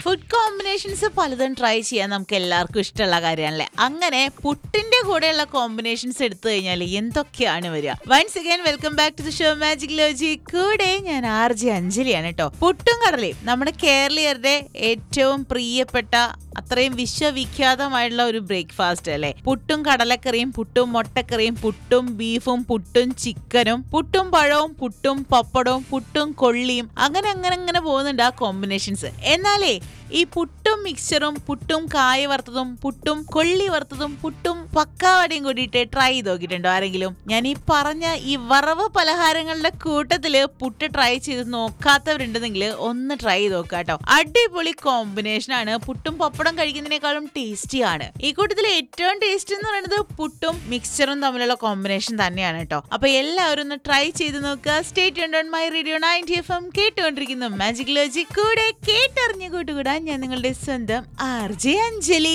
food combinations പലതും try ചെയ്യാൻ നമുക്ക് എല്ലാവർക്കും ഇഷ്ടമുള്ള കാര്യമാണല്ലേ അങ്ങനെ പുട്ടിന്റെ കൂടെയുള്ള കോമ്പിനേഷൻസ് എടുത്തു കഴിഞ്ഞാൽ എന്തൊക്കെയാണ് വരിക once again welcome back to the show magic ലോജി കൂടെ ഞാൻ ആർ ജെ അഞ്ജലിയാണ് കേട്ടോ പുട്ടും കടലയും നമ്മുടെ കേരളീയരുടെ ഏറ്റവും പ്രിയപ്പെട്ട അത്രയും വിശ്വവിഖ്യാതമായിട്ടുള്ള ഒരു ബ്രേക്ക്ഫാസ്റ്റ് അല്ലേ പുട്ടും കടലക്കറിയും പുട്ടും മുട്ടക്കറിയും പുട്ടും ബീഫും പുട്ടും ചിക്കനും പുട്ടും പഴവും പുട്ടും പപ്പടവും പുട്ടും കൊള്ളിയും അങ്ങനെ അങ്ങനെ അങ്ങനെ പോകുന്നുണ്ട് ആ കോമ്പിനേഷൻസ് എന്നാലേ ഈ പുട്ടും മിക്സറും പുട്ടും കായ വറുത്തതും പുട്ടും കൊള്ളി വറുത്തതും പുട്ടും പക്കാവടയും കൂടിയിട്ട് ട്രൈ ചെയ്ത് നോക്കിയിട്ടുണ്ടോ ആരെങ്കിലും ഞാൻ ഈ പറഞ്ഞ ഈ വറവ് പലഹാരങ്ങളുടെ കൂട്ടത്തില് പുട്ട് ട്രൈ ചെയ്ത് നോക്കാത്തവരുണ്ടെന്നെങ്കിൽ ഒന്ന് ട്രൈ ചെയ്ത് നോക്കുക കേട്ടോ അടിപൊളി കോമ്പിനേഷൻ ആണ് പുട്ടും പപ്പടം കഴിക്കുന്നതിനേക്കാളും ടേസ്റ്റി ആണ് ഈ കൂട്ടത്തിൽ ഏറ്റവും ടേസ്റ്റ് എന്ന് പറയുന്നത് പുട്ടും മിക്സറും തമ്മിലുള്ള കോമ്പിനേഷൻ തന്നെയാണ് കേട്ടോ അപ്പൊ എല്ലാവരും ഒന്ന് ട്രൈ ചെയ്ത് നോക്കുക stay tuned on my radio ninety F M കേട്ടുകൊണ്ടിരിക്കുന്നു മാജിക് ലോജി കൂടെ കേട്ടറിഞ്ഞു കൂട്ടുകൂടാൻ ഞാൻ നിങ്ങളുടെ സ്വന്തം ആർ ജെ അഞ്ജലി